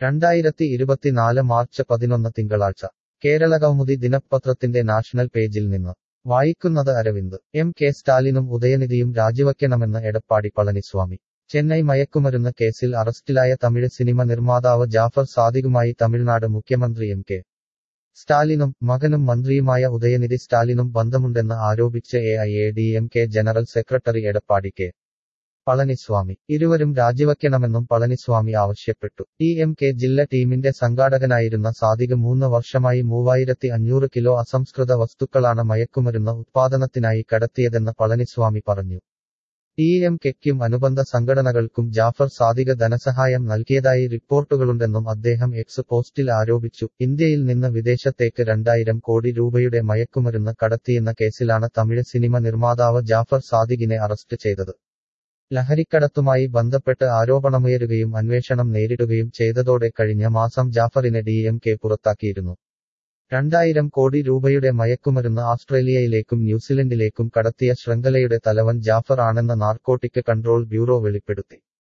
രണ്ടായിരത്തി ഇരുപത്തിനാല് മാർച്ച് പതിനൊന്ന് തിങ്കളാഴ്ച കേരള കൗമുദി ദിനപത്രത്തിന്റെ നാഷണൽ പേജിൽ നിന്ന് വായിക്കുന്നത് അരവിന്ദ് എം കെ സ്റ്റാലിനും ഉദയനിധിയും രാജിവയ്ക്കണമെന്ന് എടപ്പാടി പളനിസ്വാമി ചെന്നൈ മയക്കുമരുന്ന് കേസിൽ അറസ്റ്റിലായ തമിഴ് സിനിമ നിർമ്മാതാവ് ജാഫർ സാദിഖുമായി തമിഴ്നാട് മുഖ്യമന്ത്രി എം കെ സ്റ്റാലിനും മകനും മന്ത്രിയുമായ ഉദയനിധി സ്റ്റാലിനും ബന്ധമുണ്ടെന്ന് ആരോപിച്ച് A I A D M K general secretary Edappadi K Palaniswami ഇരുവരും രാജിവയ്ക്കണമെന്നും പളനിസ്വാമി ആവശ്യപ്പെട്ടു ടി എം കെ ജില്ല ടീമിന്റെ സംഘാടകനായിരുന്ന സാദിഖ് മൂന്ന് വർഷമായി മൂവായിരത്തി അഞ്ഞൂറ് കിലോ അസംസ്കൃത വസ്തുക്കളാണ് മയക്കുമരുന്ന് ഉത്പാദനത്തിനായി കടത്തിയതെന്ന് പളനിസ്വാമി പറഞ്ഞു ടി എം കെക്കും അനുബന്ധ സംഘടനകൾക്കും ജാഫർ സാദിഖ് ധനസഹായം നൽകിയതായി റിപ്പോർട്ടുകളുണ്ടെന്നും അദ്ദേഹം എക്സ് പോസ്റ്റിൽ ആരോപിച്ചു ഇന്ത്യയിൽ നിന്ന് വിദേശത്തേക്ക് രണ്ടായിരം കോടി രൂപയുടെ മയക്കുമരുന്ന് കടത്തിയെന്ന കേസിലാണ് തമിഴ് സിനിമ നിർമ്മാതാവ് ജാഫർ സാദിഖിനെ അറസ്റ്റ് ചെയ്തത് ലഹരിക്കടത്തുമായി ബന്ധപ്പെട്ട് ആരോപണമുയരുകയും അന്വേഷണം നേരിടുകയും ചെയ്തതോടെ കഴിഞ്ഞ മാസം ജാഫറിനെ ഡി എം കെ പുറത്താക്കിയിരുന്നു രണ്ടായിരം കോടി രൂപയുടെ മയക്കുമരുന്ന് ആസ്ട്രേലിയയിലേക്കും ന്യൂസിലൻഡിലേക്കും കടത്തിയ ശൃംഖലയുടെ തലവൻ ജാഫർ ആണെന്ന് നാർക്കോട്ടിക് കൺട്രോൾ ബ്യൂറോ വെളിപ്പെടുത്തി